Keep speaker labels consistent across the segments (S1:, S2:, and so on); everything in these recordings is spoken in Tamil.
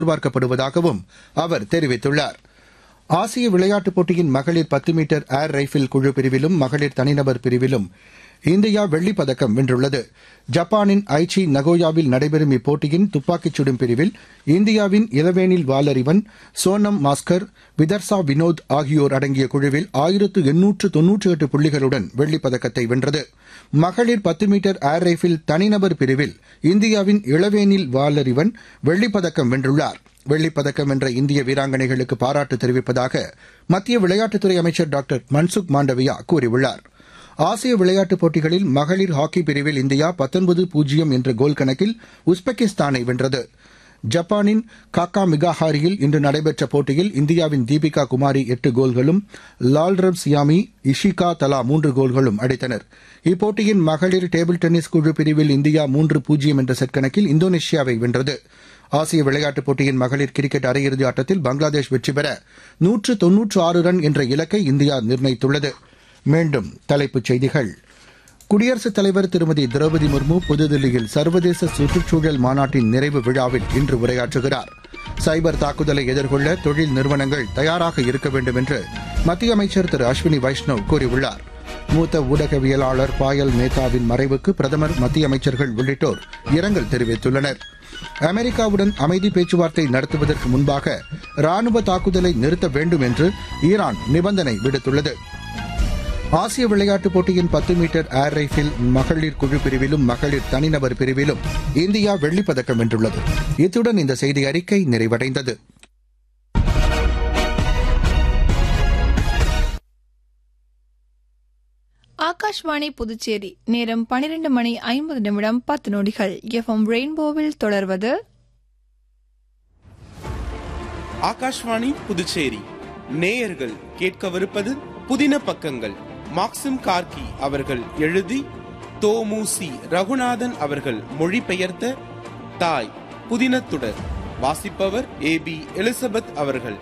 S1: எதிர்பார்க்கப்படுவதாகவும் அவர் தெரிவித்துள்ளார் ஆசிய விளையாட்டுப் போட்டியின் மகளிர் பத்து மீட்டர் ஏர் ரைபிள் குழு பிரிவிலும் மகளிர் தனிநபர் பிரிவிலும் இந்தியா வெள்ளிப் பதக்கம் வென்றுள்ளது ஜப்பானின் ஐச்சி நகோயாவில் நடைபெறும் இப்போட்டியின் துப்பாக்கிச் சுடும் பிரிவில் இந்தியாவின் இளவேனில் வாலறிவன் சோனம் மாஸ்கர் விதர்சா வினோத் ஆகியோர் அடங்கிய குழுவில் ஆயிரத்து எண்ணூற்று தொன்னூற்றி எட்டு புள்ளிகளுடன் வெள்ளிப் பதக்கத்தை வென்றது மகளிர் பத்து மீட்டர் ஏர் ரைபிள் தனிநபர் பிரிவில் இந்தியாவின் இளவேனில் வாலறிவன் வெள்ளிப் பதக்கம் வென்றுள்ளார் வெள்ளிப் பதக்கம் வென்ற இந்திய வீராங்கனைகளுக்கு பாராட்டு தெரிவிப்பதாக மத்திய விளையாட்டுத்துறை அமைச்சர் டாக்டர் மன்சுக் மாண்டவியா கூறியுள்ளார் ஆசிய விளையாட்டுப் போட்டிகளில் மகளிர் ஹாக்கி பிரிவில் இந்தியா பத்தொன்பது பூஜ்ஜியம் என்ற கோல் கணக்கில் உஸ்பெகிஸ்தானை வென்றது ஜப்பானின் காக்கா மிகாஹாரியில் இன்று நடைபெற்ற போட்டியில் இந்தியாவின் தீபிகா குமாரி எட்டு கோல்களும் லால்ரப் சியாமி இஷிகா தலா மூன்று கோல்களும் அடித்தனர் இப்போட்டியின் மகளிர் டேபிள் டென்னிஸ் குழு பிரிவில் இந்தியா மூன்று பூஜ்ஜியம் என்ற செட் கணக்கில் இந்தோனேஷியாவை வென்றது ஆசிய விளையாட்டுப் போட்டியின் மகளிர் கிரிக்கெட் அரையிறுதி ஆட்டத்தில் பங்களாதேஷ் வெற்றி பெற நூற்று தொன்னூற்று ஆறு ரன் என்ற இலக்கை இந்தியா நிர்ணயித்துள்ளது மீண்டும் தலைப்புச் செய்திகள் குடியரசுத் தலைவர் திருமதி திரௌபதி முர்மு புதுதில்லியில் சர்வதேச சுற்றுச்சூழல் மாநாட்டின் நிறைவு விழாவில் இன்று உரையாற்றுகிறார் சைபர் தாக்குதலை எதிர்கொள்ள தொழில் நிறுவனங்கள் தயாராக இருக்க வேண்டும் என்று மத்திய அமைச்சர் திரு அஸ்வினி வைஷ்ணவ் கூறியுள்ளார் மூத்த ஊடகவியலாளர் பாயல் மேத்தாவின் மறைவுக்கு பிரதமர் மத்திய அமைச்சர்கள் உள்ளிட்டோர் இரங்கல் தெரிவித்துள்ளனர் அமெரிக்காவுடன் அமைதி பேச்சுவார்த்தை நடத்துவதற்கு முன்பாக ராணுவ தாக்குதலை நிறுத்த வேண்டும் என்று ஈரான் நிபந்தனை விடுத்துள்ளது ஆசிய விளையாட்டுப் போட்டியின் பத்து மீட்டர் ஏர் ரைபிள் மகளிர் குழு பிரிவிலும் மகளிர் தனிநபர் பிரிவிலும் இந்தியா வெள்ளிப் பதக்கம் வென்றுள்ளது இத்துடன் இந்த செய்தி அறிக்கை நிறைவடைந்தது
S2: ஆகாஷ்வாணி புதுச்சேரி நேரம் பனிரெண்டு மணி ஐம்பது நிமிடம் பத்து நொடிகள் எஃப்எம் ரெயின்போவில் தொடர்வது
S3: ஆகாஷ்வாணி புதுச்சேரி நேயர்கள் கேட்கவிருப்பது புதின பக்கங்கள் மாக்சிம் கார்கி அவர்கள் எழுதி தோமுசி ரகுநாதன் அவர்கள் மொழிபெயர்த்த தாய் புதினத்துடர் வாசிப்பவர் ஏ பி எலிசபெத் அவர்கள்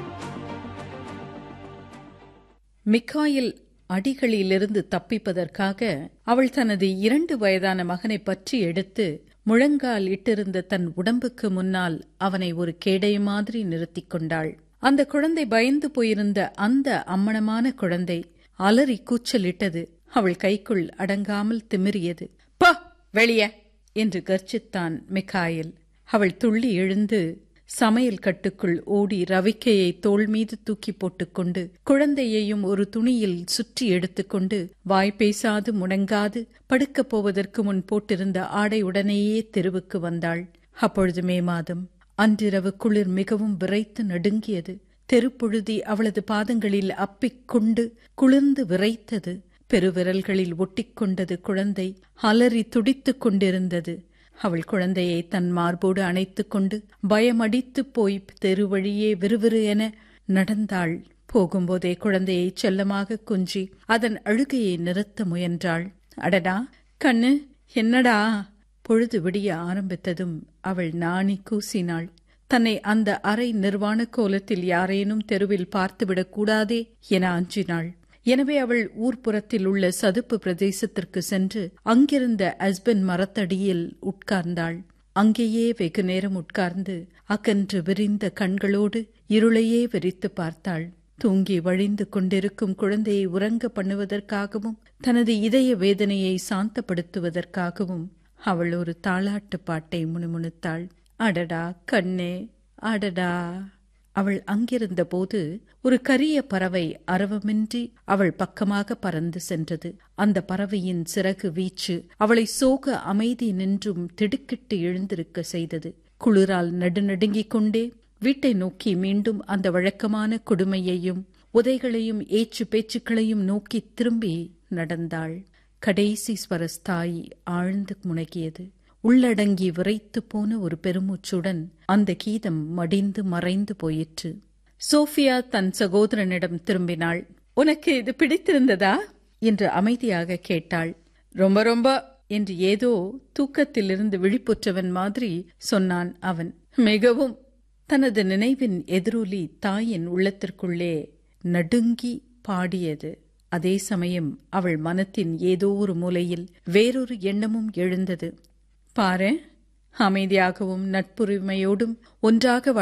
S4: மிக்காயில் அடிகளிலிருந்து தப்பிப்பதற்காக அவள் தனது இரண்டு வயதான மகனை பற்றி எடுத்து முழங்கால் இட்டிருந்த தன் உடம்புக்கு முன்னால் அவனை ஒரு கேடை மாதிரி நிறுத்திக் கொண்டாள் அந்த குழந்தை பயந்து போயிருந்த அந்த அம்மணமான குழந்தை அலறி கூச்சலிட்டது அவள் கைக்குள் அடங்காமல் திமிரியது பா வெளிய என்று கர்ச்சித்தான் மிக்காயில் அவள் துள்ளி எழுந்து சமையல் கட்டுக்குள் ஓடி ரவிக்கையை தோள் மீது தூக்கி போட்டுக்கொண்டு குழந்தையையும் ஒரு துணியில் சுற்றி எடுத்துக்கொண்டு வாய் பேசாது முடங்காது படுக்கப் போவதற்கு முன் போட்டிருந்த ஆடையுடனேயே தெருவுக்கு வந்தாள் அப்பொழுது மே மாதம் அன்றிரவு குளிர் மிகவும் விரைத்து நடுங்கியது தெருப்புழுதி அவளது பாதங்களில் அப்பிக் கொண்டு குளிர்ந்து விரைத்தது பெருவிரல்களில் ஒட்டிக்கொண்டது குழந்தை அலறி துடித்துக் கொண்டிருந்தது அவள் குழந்தையை தன் மார்போடு அணைத்துக் கொண்டு பயமடித்துப் போய் தெருவழியே விறுவிறு என நடந்தாள் போகும்போதே குழந்தையை செல்லமாக குஞ்சி அதன் அழுகையை நிறுத்த முயன்றாள் அடடா கண்ணு என்னடா பொழுது விடிய ஆரம்பித்ததும் அவள் நாணி கூசினாள் தன்னை அந்த அரை நிர்வாண கோலத்தில் யாரேனும் தெருவில் பார்த்துவிடக் கூடாதே என அஞ்சினாள் எனவே அவள் ஊர்ப்புறத்தில் உள்ள சதுப்பு பிரதேசத்திற்கு சென்று அங்கிருந்த அஸ்பன் மரத்தடியில் உட்கார்ந்தாள் அங்கேயே வெகு நேரம் உட்கார்ந்து அகன்று விரிந்த கண்களோடு இருளையே விரித்து பார்த்தாள் தூங்கி வழிந்து கொண்டிருக்கும் குழந்தையை உறங்க பண்ணுவதற்காகவும் தனது இதய வேதனையை சாந்தப்படுத்துவதற்காகவும் அவள் ஒரு தாளாட்டு பாட்டை முணுமுணுத்தாள் அடடா கண்ணே அடடா அவள் அங்கிருந்த போது ஒரு கரிய பறவை அரவமின்றி அவள் பக்கமாக பறந்து சென்றது அந்த பறவையின் சிறகு வீச்சு அவளை சோக அமைதி நின்றும் திடுக்கிட்டு எழுந்திருக்க செய்தது குளிரால் நடுநடுங்கிக் கொண்டே வீட்டை நோக்கி மீண்டும் அந்த வழக்கமான கொடுமையையும் உதைகளையும் ஏச்சு பேச்சுக்களையும் நோக்கி திரும்பி நடந்தாள் கடைசி ஸ்வரஸ்தாயி ஆழ்ந்து முனகியது உள்ளடங்கி விரைத்து போன ஒரு பெருமூச்சுடன் அந்த கீதம் மடிந்து மறைந்து போயிற்று சோஃபியா தன் சகோதரனிடம் திரும்பினாள் உனக்கு இது பிடித்திருந்ததா என்று அமைதியாக கேட்டாள் ரொம்ப ரொம்ப என்று ஏதோ தூக்கத்திலிருந்து விழிப்புற்றவன் மாதிரி சொன்னான் அவன் மிகவும் தனது நினைவின் எதிரொலி தாயின் உள்ளத்திற்குள்ளே நடுங்கி பாடியது அதே சமயம் அவள் மனத்தின் ஏதோ ஒரு மூலையில் வேறொரு எண்ணமும் எழுந்தது பாரு அமைதியாகவும் நட்புரிமையோடும் ஒன்றாக